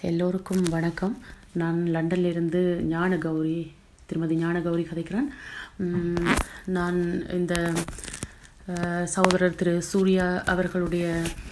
எல்லோருக்கும் வணக்கம் நான் லண்டனிலிருந்து ஞான கௌரி திருமதி ஞான கௌரி கதைக்கிறேன் உம், நான் இந்த அஹ், சகோதரர் திரு சூர்யா அவர்களுடைய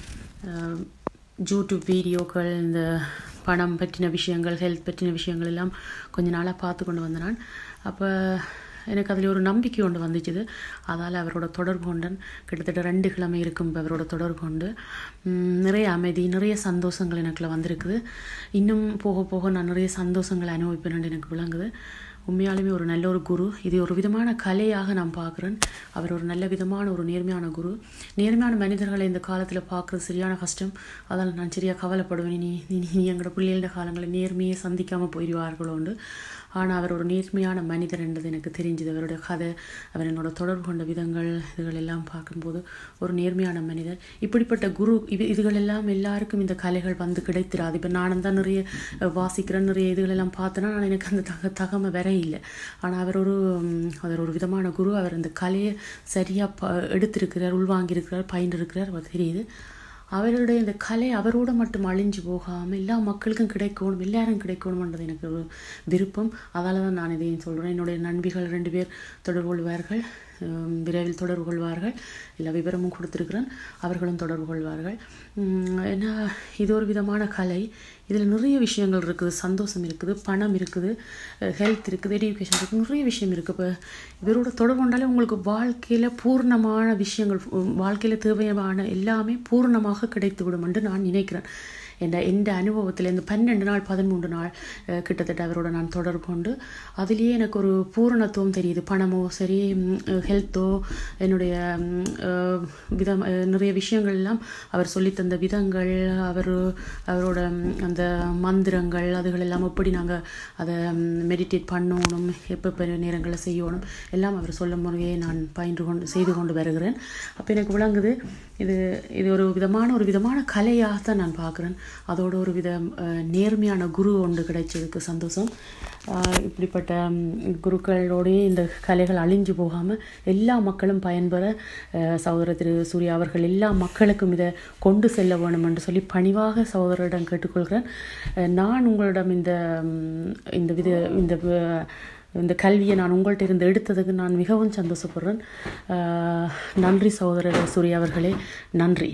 அஹ், யூடியூப் வீடியோக்கள் இந்த பணம் பற்றின விஷயங்கள் ஹெல்த் பற்றின விஷயங்கள் எல்லாம் கொஞ்ச நாளாக பார்த்து கொண்டு வந்தேன் நான் அப்போ எனக்கு அதில் ஒரு நம்பிக்கை ஒன்று வந்துச்சுது அதால் அவரோட தொடர்பு கொண்டன் கிட்டத்தட்ட ரெண்டு கிழமை இருக்கும் இப்ப அவரோட தொடர்பு கொண்டு உம், நிறைய அமைதி நிறைய சந்தோஷங்கள் எனக்குள்ள வந்திருக்குது இன்னும் போக போக நான் நிறைய சந்தோஷங்களை அனுபவிப்பேன் எனக்கு விளங்குது உண்மையாலுமே ஒரு நல்ல ஒரு குரு இது ஒரு விதமான கலையாக நான் பார்க்குறேன் அவர் ஒரு நல்ல விதமான ஒரு நேர்மையான குரு நேர்மையான மனிதர்களை இந்த காலத்தில் பார்க்குறது சரியான கஷ்டம் அதால் நான் சரியாக கவலைப்படுவேன் நீ நீ நீ எங்களோட பிள்ளைகள காலங்களில் நேர்மையை சந்திக்காமல் போயிடுவார்களோண்டு ஆனால் அவர் ஒரு நேர்மையான மனிதர் என்றது எனக்கு தெரிஞ்சுது அவருடைய கதை அவர் என்னோட தொடர்பு கொண்ட விதங்கள் இதுகள் எல்லாம் பார்க்கும்போது ஒரு நேர்மையான மனிதர் இப்படிப்பட்ட குரு இது இதுகள் எல்லாம் எல்லாருக்கும் இந்த கலைகள் வந்து கிடைத்திராது இப்போ நானும் தான் நிறைய அஹ், வாசிக்கிறேன் நிறைய இதுகள் எல்லாம் பார்த்தேன்னா நான் எனக்கு அந்த தக தகமை வர இல்லை ஆனால் அவர் ஒரு ம், அவர் ஒரு விதமான குரு அவர் அந்த கலையை சரியாக ப எடுத்திருக்கிறார் உள்வாங்கியிருக்கிறார் பயின்றிருக்கிறார் அவர் தெரியுது அவருடைய இந்த கலை அவரோட மட்டும் அழிஞ்சு போகாமல் எல்லா மக்களுக்கும் கிடைக்கணும் எல்லாரும் கிடைக்கணும்ன்றது எனக்கு ஒரு விருப்பம் அதால தான் நான் இதையும் சொல்கிறேன் என்னுடைய நண்பிகள் ரெண்டு பேர் தொடர்பு கொள்வார்கள் உம், விரைவில் தொடர்பு கொள்வார்கள் எல்லா விவரமும் கொடுத்துருக்குறேன் அவர்களும் தொடர்பு கொள்வார்கள் உம், ஏன்னா இது ஒரு விதமான கலை இதில் நிறைய விஷயங்கள் இருக்குது சந்தோஷம் இருக்குது பணம் இருக்குது ஹெல்த் இருக்குது எஜுகேஷன் இருக்குது நிறைய விஷயம் இருக்குது இப்போ இவரோட தொடர்பு கொண்டாலே உங்களுக்கு வாழ்க்கையில் பூர்ணமான விஷயங்கள் வாழ்க்கையில் தேவையான எல்லாமே பூர்ணமாக கிடைத்து விடும் என்று நான் நினைக்கிறேன் என்ற எந்த அனுபவத்தில் இந்த பன்னெண்டு நாள் பதிமூன்று நாள் அஹ், கிட்டத்தட்ட அவரோட நான் தொடர்பு கொண்டு அதிலேயே எனக்கு ஒரு பூரணத்துவம் தெரியுது பணமோ சரி ஹெல்த்தோ என்னுடைய ம், அஹ், விதம் அஹ், நிறைய விஷயங்கள் எல்லாம் அவர் சொல்லித்தந்த விதங்கள் அவர் அவரோட ம், அந்த மந்திரங்கள் அதுகள் எல்லாம் எப்படி நாங்கள் அதை மெடிடேட் பண்ணணும் எப்போ நேரங்களில் செய்யணும் எல்லாம் அவர் சொல்லும் முறையே நான் பயின்று கொண்டு செய்து கொண்டு வருகிறேன் அப்போ எனக்கு விளங்குது இது இது ஒரு விதமான ஒரு விதமான கலையாக தான் நான் பார்க்குறேன் அதோட ஒரு வித அஹ், நேர்மையான குரு ஒன்று கிடைச்சதுக்கு சந்தோஷம் அஹ், இப்படிப்பட்ட ம், குருக்களோடயே இந்த கலைகள் அழிஞ்சு போகாமல் எல்லா மக்களும் பயன்பெற அஹ், சகோதரர் திரு சூர்யா அவர்கள் எல்லா மக்களுக்கும் இதை கொண்டு செல்ல வேணும் என்று சொல்லி பணிவாக சகோதரரிடம் கேட்டுக்கொள்கிறேன் அஹ், நான் உங்களிடம் இந்த ம், இந்த வித இந்த வ- இந்த கல்வியை நான் உங்கள்கிட்ட இருந்து எடுத்ததுக்கு நான் மிகவும் சந்தோஷப்படுறேன் அஹ், நன்றி சகோதரர் சூர்யா அவர்களே நன்றி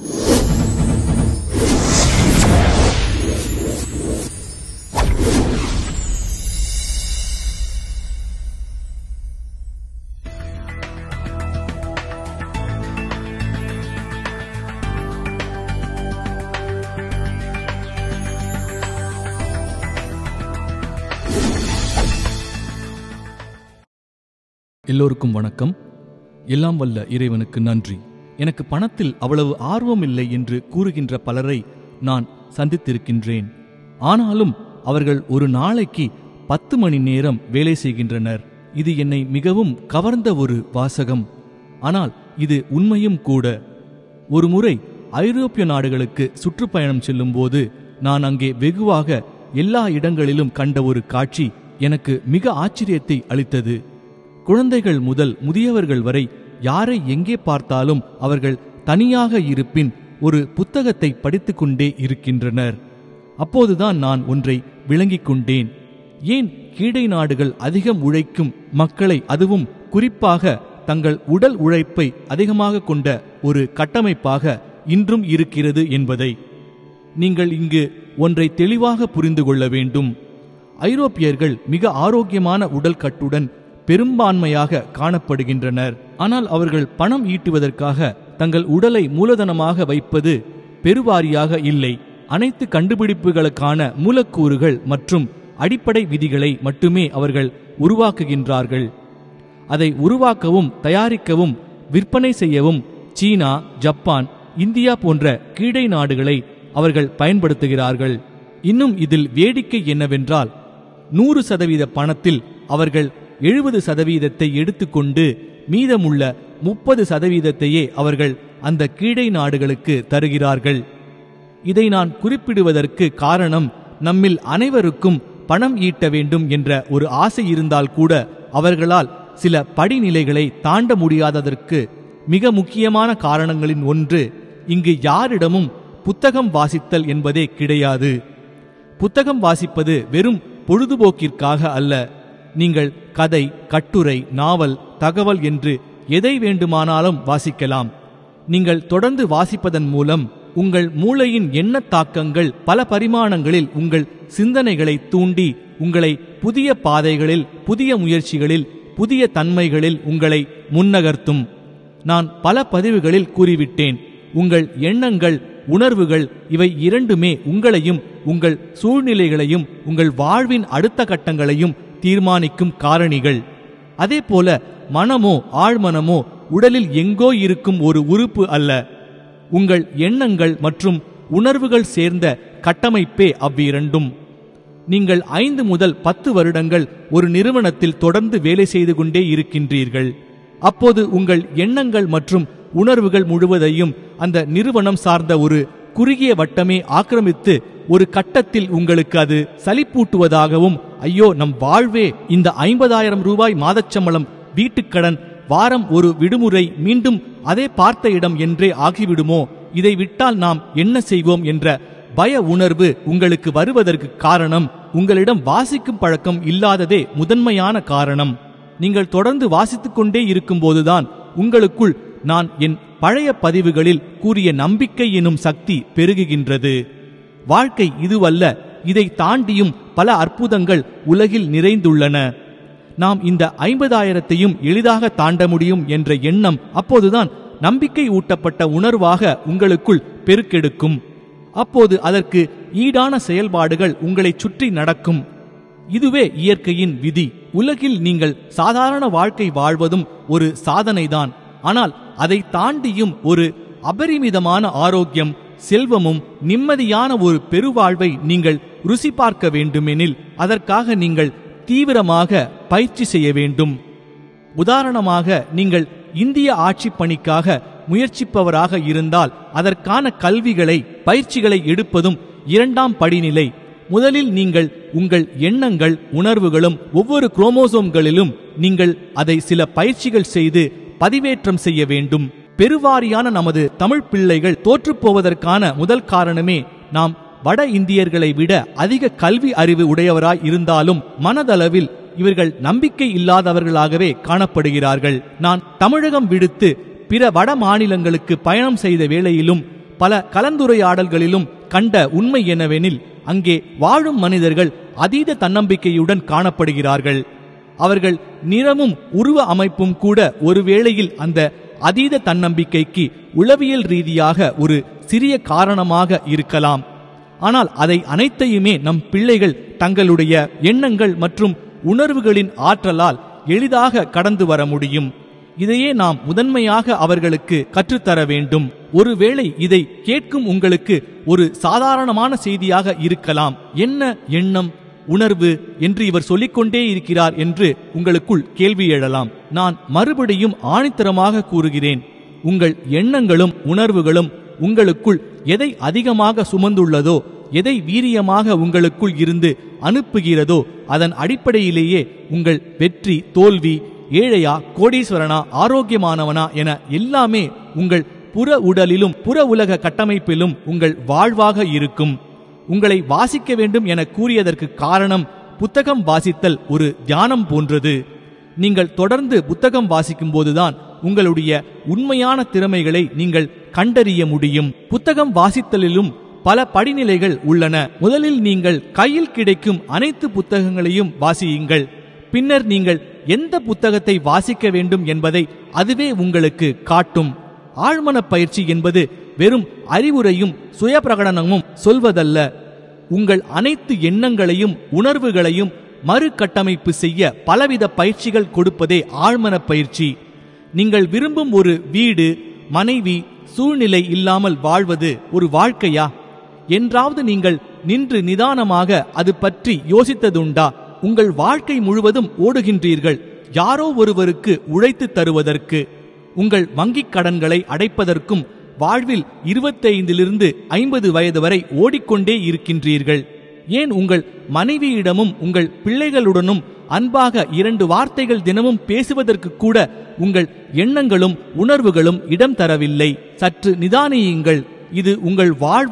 எல்லோருக்கும் வணக்கம் எல்லாம் வல்ல இறைவனுக்கு நன்றி எனக்கு பணத்தில் அவ்வளவு ஆர்வம் இல்லை என்று கூறுகின்ற பலரை நான் சந்தித்திருக்கின்றேன் ஆனாலும் அவர்கள் ஒரு நாளைக்கு பத்து மணி நேரம் வேலை செய்கின்றனர் இது என்னை மிகவும் கவர்ந்த ஒரு வாசகம் ஆனால் இது உண்மையும் கூட ஒரு முறை ஐரோப்பிய நாடுகளுக்கு சுற்றுப்பயணம் செல்லும்போது நான் அங்கே வெகுவாக எல்லா இடங்களிலும் கண்ட ஒரு காட்சி எனக்கு மிக ஆச்சரியத்தை அளித்தது குழந்தைகள் முதல் முதியவர்கள் வரை யாரை எங்கே பார்த்தாலும் அவர்கள் தனியாக இருப்பின் ஒரு புத்தகத்தை படித்துக்கொண்டே இருக்கின்றனர் அப்போதுதான் நான் ஒன்றை விளங்கிக் கொண்டேன் ஏன் கீழை நாடுகள் அதிகம் உழைக்கும் மக்களை அதுவும் குறிப்பாக தங்கள் உடல் உழைப்பை அதிகமாக கொண்ட ஒரு கட்டமைப்பாக இன்றும் இருக்கிறது என்பதை நீங்கள் இங்கு ஒன்றை தெளிவாக புரிந்து கொள்ள வேண்டும் ஐரோப்பியர்கள் மிக ஆரோக்கியமான உடல் கட்டுடன் பெரும்பான்மையாக காணப்படுகின்றனர் ஆனால் அவர்கள் பணம் ஈட்டுவதற்காக தங்கள் உடலை மூலதனமாக வைப்பது பெருவாரியாக இல்லை அனைத்து கண்டுபிடிப்புகளுக்கான மூலக்கூறுகள் மற்றும் அடிப்படை விதிகளை மட்டுமே அவர்கள் உருவாக்குகின்றார்கள் அதை உருவாக்கவும் தயாரிக்கவும் விற்பனை செய்யவும் சீனா ஜப்பான் இந்தியா போன்ற கீழை நாடுகளை அவர்கள் பயன்படுத்துகிறார்கள் இன்னும் இதில் வேடிக்கை என்னவென்றால் நூறு சதவீத பணத்தில் அவர்கள் எழுபது சதவீதத்தை எடுத்துக்கொண்டு மீதமுள்ள முப்பது சதவீதத்தையே அவர்கள் அந்த கீழை நாடுகளுக்கு தருகிறார்கள் இதை நான் குறிப்பிடுவதற்கு காரணம் நம்மில் அனைவருக்கும் பணம் ஈட்ட வேண்டும் என்ற ஒரு ஆசை இருந்தால் கூட அவர்களால் சில படிநிலைகளை தாண்ட முடியாததற்கு மிக முக்கியமான காரணங்களின் ஒன்று இங்கு யாரிடமும் புத்தகம் வாசித்தல் என்பதே கிடையாது புத்தகம் வாசிப்பது வெறும் பொழுதுபோக்கிற்காக அல்ல நீங்கள் கதை கட்டுரை நாவல் தகவல் என்று எதை வேண்டுமானாலும் வாசிக்கலாம் நீங்கள் தொடர்ந்து வாசிப்பதன் மூலம் உங்கள் மூளையின் எண்ணத் தாக்கங்கள் பல பரிமாணங்களில் உங்கள் சிந்தனைகளை தூண்டி உங்களை புதிய பாதைகளில் புதிய முயற்சிகளில் புதிய தன்மைகளில் உங்களை முன்னகர்த்தும் நான் பல பதிவுகளில் கூறிவிட்டேன் உங்கள் எண்ணங்கள் உணர்வுகள் இவை இரண்டுமே உங்களையும் உங்கள் சூழ்நிலைகளையும் உங்கள் வாழ்வின் அடுத்த கட்டங்களையும் தீர்மானிக்கும் காரணிகள் அதேபோல மனமோ ஆழ்மனமோ உடலில் எங்கோ இருக்கும் ஒரு உறுப்பு அல்ல உங்கள் எண்ணங்கள் மற்றும் உணர்வுகள் சேர்ந்த கட்டமைப்பே அவ்விரண்டும் நீங்கள் ஐந்து முதல் பத்து வருடங்கள் ஒரு நிறுவனத்தில் தொடர்ந்து வேலை செய்து கொண்டே இருக்கின்றீர்கள் அப்போது உங்கள் எண்ணங்கள் மற்றும் உணர்வுகள் முழுவதையும் அந்த நிறுவனம் சார்ந்த ஒரு குறுகிய வட்டமே ஆக்கிரமித்து ஒரு கட்டத்தில் உங்களுக்கு அது சலிப்பூட்டுவதாகவும் ஐயோ நம் வாழ்வே இந்த ஐம்பதாயிரம் ரூபாய் மாதச்சம்பளம் வீட்டுக்கடன் வாரம் ஒரு விடுமுறை மீண்டும் அதே பார்த்த இடம் என்றே ஆகிவிடுமோ இதை விட்டால் நாம் என்ன செய்வோம் என்ற பய உணர்வு உங்களுக்கு வருவதற்கு காரணம் உங்களிடம் வாசிக்கும் பழக்கம் இல்லாததே முதன்மையான காரணம் நீங்கள் தொடர்ந்து வாசித்துக் கொண்டே இருக்கும்போதுதான் உங்களுக்குள் நான் என் பழைய பதிவுகளில் கூறிய நம்பிக்கை எனும் சக்தி பெருகுகின்றது வாழ்க்கை இதுவல்ல இதை தாண்டியும் பல அற்புதங்கள் உலகில் நிறைந்துள்ளன நாம் இந்த ஐம்பதாயிரத்தையும் எளிதாக தாண்ட முடியும் என்ற எண்ணம் அப்போதுதான் நம்பிக்கை ஊட்டப்பட்ட உணர்வாக உங்களுக்குள் பெருக்கெடுக்கும் அப்போது அதற்கு ஈடான செயல்பாடுகள் உங்களைச் சுற்றி நடக்கும் இதுவே இயற்கையின் விதி உலகில் நீங்கள் சாதாரண வாழ்க்கை வாழ்வதும் ஒரு சாதனைதான் ஆனால் அதை தாண்டியும் ஒரு அபரிமிதமான ஆரோக்கியம் செல்வமும் நிம்மதியான ஒரு பெருவாழ்வை நீங்கள் ருசி பார்க்க வேண்டுமெனில் அதற்காக நீங்கள் தீவிரமாக பயிற்சி செய்ய வேண்டும் உதாரணமாக நீங்கள் இந்திய ஆட்சிப் பணிக்காக முயற்சிப்பவராக இருந்தால் அதற்கான கல்விகளை பயிற்சிகளை எடுப்பதும் இரண்டாம் படிநிலை முதலில் நீங்கள் உங்கள் எண்ணங்கள் உணர்வுகளும் ஒவ்வொரு குரோமோசோம்களிலும் நீங்கள் அதை சில பயிற்சிகள் செய்து பதிவேற்றம் செய்ய வேண்டும் பெருவாரியான நமது தமிழ் பிள்ளைகள் தோற்றுப்போவதற்கான முதல் காரணமே நாம் வட இந்தியர்களை விட அதிக கல்வி அறிவு உடையவராய் இருந்தாலும் மனதளவில் இவர்கள் நம்பிக்கை இல்லாதவர்களாகவே காணப்படுகிறார்கள் நான் தமிழகம் விடுத்து பிற வட மாநிலங்களுக்கு பயணம் செய்த வேளையிலும் பல கலந்துரையாடல்களிலும் கண்ட உண்மை என்னவெனில் அங்கே வாழும் மனிதர்கள் அதீத தன்னம்பிக்கையுடன் காணப்படுகிறார்கள் அவர்கள் நிறமும் உருவ அமைப்பும் கூட ஒருவேளையில் அந்த அதீத தன்னம்பிக்கைக்கு உளவியல் ரீதியாக ஒரு சிறிய காரணமாக இருக்கலாம் ஆனால் அதை அனைத்தையுமே நம் பிள்ளைகள் தங்களுடைய எண்ணங்கள் மற்றும் உணர்வுகளின் ஆற்றலால் எளிதாக கடந்து வர முடியும் இதையே நாம் முதன்மையாக அவர்களுக்கு கற்றுத்தர வேண்டும் ஒருவேளை இதை கேட்கும் உங்களுக்கு ஒரு சாதாரணமான செய்தியாக இருக்கலாம் என்ன எண்ணம் உணர்வு என்று இவர் சொல்லிக்கொண்டே இருக்கிறார் என்று உங்களுக்குள் கேள்வி எழலாம் நான் மறுபடியும் ஆணித்தரமாக கூறுகிறேன் உங்கள் எண்ணங்களும் உணர்வுகளும் உங்களுக்குள் எதை அதிகமாக சுமந்துள்ளதோ எதை வீரியமாக உங்களுக்குள் இருந்து அனுப்புகிறதோ அதன் அடிப்படையிலேயே உங்கள் வெற்றி தோல்வி ஏழையா கோடீஸ்வரனா ஆரோக்கியமானவனா என எல்லாமே உங்கள் புற உடலிலும் புற உலக கட்டமைப்பிலும் உங்கள் வாழ்வாக இருக்கும் உங்களை வாசிக்க வேண்டும் என கூறியதற்கு காரணம் புத்தகம் வாசித்தல் ஒரு தியானம் போன்றது நீங்கள் தொடர்ந்து புத்தகம் வாசிக்கும் போதுதான் உங்களுடைய உண்மையான திறமைகளை நீங்கள் கண்டறிய முடியும் புத்தகம் வாசித்தலிலும் பல படிநிலைகள் உள்ளன முதலில் நீங்கள் கையில் கிடைக்கும் அனைத்து புத்தகங்களையும் வாசியுங்கள் பின்னர் நீங்கள் எந்த புத்தகத்தை வாசிக்க வேண்டும் என்பதை அதுவே உங்களுக்கு காட்டும் ஆழ்மன பயிற்சி என்பது வெறும் அறிவுரையும் சுய பிரகடனமும் சொல்வதல்ல உங்கள் அனைத்து எண்ணங்களையும் உணர்வுகளையும் மறுகட்டமைப்பு செய்ய பலவித பயிற்சிகள் கொடுப்பதே ஆழ்மன பயிற்சி நீங்கள் விரும்பும் ஒரு வீடு மனைவி சூழ்நிலை இல்லாமல் வாழ்வது ஒரு வாழ்க்கையா என்றாவது நீங்கள் நின்று நிதானமாக அது பற்றி யோசித்ததுண்டா உங்கள் வாழ்க்கை முழுவதும் ஓடுகின்றீர்கள் யாரோ ஒருவருக்கு உழைத்து தருவதற்கு உங்கள் வங்கிக் கடன்களை அடைப்பதற்கும் வாழ்வில் இருபத்தைந்திலிருந்து ஐம்பது வயது வரை ஓடிக்கொண்டே இருக்கின்றீர்கள் ஏன் உங்கள் மனைவியிடமும் உங்கள் பிள்ளைகளுடனும் அன்பாக இரண்டு வார்த்தைகள் தினமும் பேசுவதற்கு கூட உங்கள் எண்ணங்களும் உணர்வுகளும் இடம் தரவில்லை சற்று நிதானியுங்கள் இது உங்கள் வாழ்வை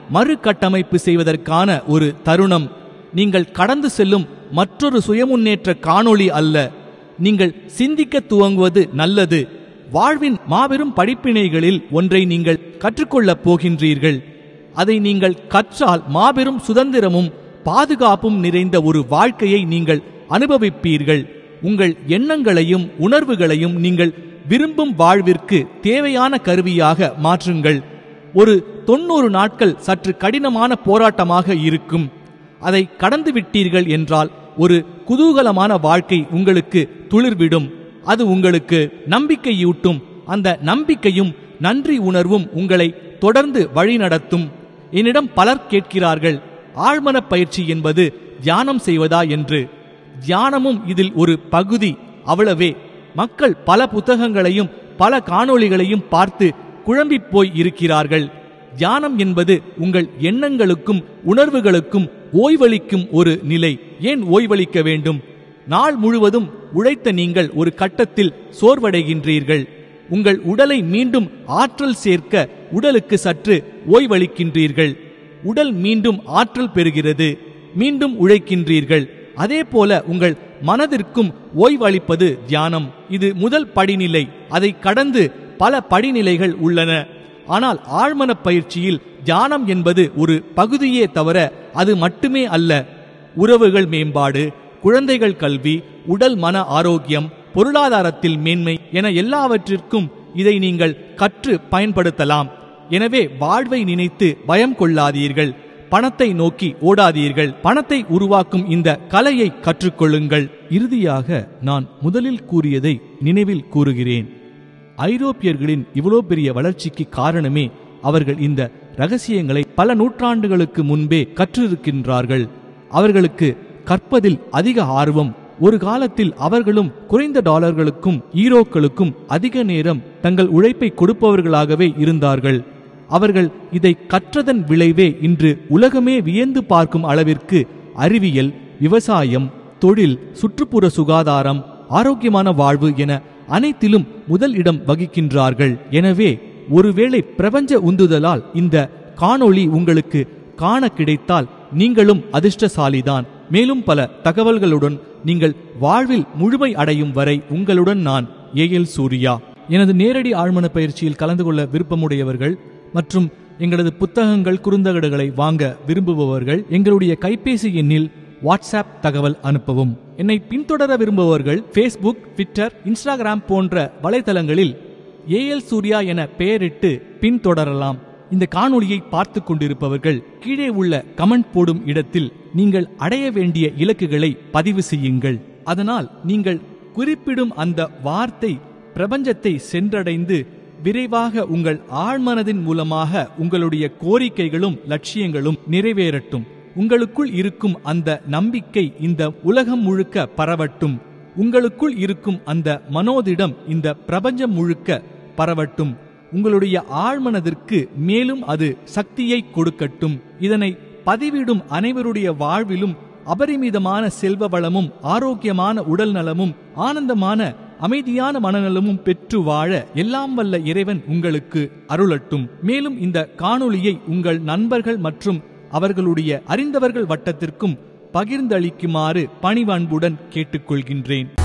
மறுகட்டமைப்பு செய்வதற்கான ஒரு தருணம் நீங்கள் கடந்து செல்லும் மற்றொரு சுயமுன்னேற்ற காணொளி அல்ல நீங்கள் சிந்திக்க துவங்குவது நல்லது வாழ்வின் மாபெரும் படிப்பினைகளில் ஒன்றை நீங்கள் கற்றுக்கொள்ளப் போகின்றீர்கள் அதை நீங்கள் கற்றால் மாபெரும் சுதந்திரமும் பாதுகாப்பும் நிறைந்த ஒரு வாழ்க்கையை நீங்கள் அனுபவிப்பீர்கள் உங்கள் எண்ணங்களையும் உணர்வுகளையும் நீங்கள் விரும்பும் வாழ்விற்கு தேவையான கருவியாக மாற்றுங்கள் ஒரு தொண்ணூறு நாட்கள் சற்று கடினமான போராட்டமாக இருக்கும் அதை கடந்து விட்டீர்கள் என்றால் ஒரு குதூகலமான வாழ்க்கை உங்களுக்கு துளிர்விடும் அது உங்களுக்கு நம்பிக்கையூட்டும் அந்த நம்பிக்கையும் நன்றி உணர்வும் உங்களை தொடர்ந்து வழிநடத்தும் என்னிடம் பலர் கேட்கிறார்கள் ஆழ்மன பயிற்சி என்பது தியானம் செய்வதா என்று தியானமும் இதில் ஒரு பகுதி அவ்வளவே மக்கள் பல புத்தகங்களையும் பல காணொளிகளையும் பார்த்து குழம்பிப் போய் இருக்கிறார்கள் தியானம் என்பது உங்கள் எண்ணங்களுக்கும் உணர்வுகளுக்கும் ஓய்வளிக்கும் ஒரு நிலை ஏன் ஓய்வளிக்க வேண்டும் நாள் முழுவதும் உழைத்த நீங்கள் ஒரு கட்டத்தில் சோர்வடைகின்றீர்கள் உங்கள் உடலை மீண்டும் ஆற்றல் சேர்க்க உடலுக்கு சற்று ஓய்வளிக்கின்றீர்கள் உடல் மீண்டும் ஆற்றல் பெறுகிறது மீண்டும் உழைக்கின்றீர்கள் அதே போல உங்கள் மனதிற்கும் ஓய்வளிப்பது தியானம் இது முதல் படிநிலை அதை கடந்து பல படிநிலைகள் உள்ளன ஆனால் ஆழ்மன பயிற்சியில் தியானம் என்பது ஒரு பகுதியே தவிர அது மட்டுமே அல்ல உறவுகள் மேம்பாடு குழந்தைகள் கல்வி உடல் மன ஆரோக்கியம் பொருளாதாரத்தில் மேன்மை என எல்லாவற்றிற்கும் இதை நீங்கள் கற்று பயன்படுத்தலாம் எனவே வாழ்வை நினைத்து பயம் கொள்ளாதீர்கள் பணத்தை நோக்கி ஓடாதீர்கள் பணத்தை உருவாக்கும் இந்த கலையை கற்றுக்கொள்ளுங்கள் இறுதியாக நான் முதலில் கூறியதை நினைவில் கூறுகிறேன் ஐரோப்பியர்களின் இவ்வளோ பெரிய வளர்ச்சிக்கு காரணமே அவர்கள் இந்த ரகசியங்களை பல நூற்றாண்டுகளுக்கு முன்பே கற்றிருக்கின்றார்கள் அவர்களுக்கு கற்பதில் அதிக ஆர்வம் ஒரு காலத்தில் அவர்களும் குறைந்த டாலர்களுக்கும் ஈரோக்களுக்கும் அதிக நேரம் தங்கள் உழைப்பை கொடுப்பவர்களாகவே இருந்தார்கள் அவர்கள் இதை கற்றதன் விளைவே இன்று உலகமே வியந்து பார்க்கும் அளவிற்கு அறிவியல் விவசாயம் தொழில் சுற்றுப்புற சுகாதாரம் ஆரோக்கியமான வாழ்வு என அனைத்திலும் முதல் இடம் வகிக்கின்றார்கள் எனவே ஒருவேளை பிரபஞ்ச உந்துதலால் இந்த காணொளி உங்களுக்கு காண கிடைத்தால் நீங்களும் அதிர்ஷ்டசாலிதான் மேலும் பல தகவல்களுடன் நீங்கள் வாழ்வில் முழுமை அடையும் வரை உங்களுடன் நான் ஏஎல் சூர்யா எனது நேரடி ஆழ்மன பயிற்சியில் கலந்து கொள்ள விருப்பமுடையவர்கள் மற்றும் எங்களது புத்தகங்கள் குறுந்தகடுகளை வாங்க விரும்புபவர்கள் எங்களுடைய கைபேசி எண்ணில் வாட்ஸ்அப் தகவல் அனுப்பவும் என்னை பின்தொடர விரும்புபவர்கள் ஃபேஸ்புக் ட்விட்டர் இன்ஸ்டாகிராம் போன்ற வலைதளங்களில் ஏஎல் சூர்யா என பெயரிட்டு பின்தொடரலாம் இந்த காணொளியை பார்த்து கொண்டிருப்பவர்கள் கீழே உள்ள கமெண்ட் போடும் இடத்தில் நீங்கள் அடைய வேண்டிய இலக்குகளை பதிவு செய்யுங்கள் அதனால் நீங்கள் குறிப்பிடும் அந்த வார்த்தை பிரபஞ்சத்தை சென்றடைந்து விரைவாக உங்கள் ஆழ்மனதின் மூலமாக உங்களுடைய கோரிக்கைகளும் லட்சியங்களும் நிறைவேறட்டும் உங்களுக்குள் இருக்கும் அந்த நம்பிக்கை இந்த உலகம் முழுக்க பரவட்டும் உங்களுக்குள் இருக்கும் அந்த மனோதிடம் இந்த பிரபஞ்சம் முழுக்க பரவட்டும் உங்களுடைய ஆழ்மனதிற்கு மேலும் அது சக்தியை கொடுக்கட்டும் இதனை பதிவிடும் அனைவருடைய வாழ்விலும் அபரிமிதமான செல்வ வளமும் ஆரோக்கியமான உடல் நலமும் ஆனந்தமான அமைதியான மனநலமும் பெற்று வாழ எல்லாம் வல்ல இறைவன் உங்களுக்கு அருளட்டும் மேலும் இந்த காணொளியை உங்கள் நண்பர்கள் மற்றும் அவர்களுடைய அறிந்தவர்கள் வட்டத்திற்கும் பகிர்ந்தளிக்குமாறு பணிவன்புடன் கேட்டுக்கொள்கின்றேன்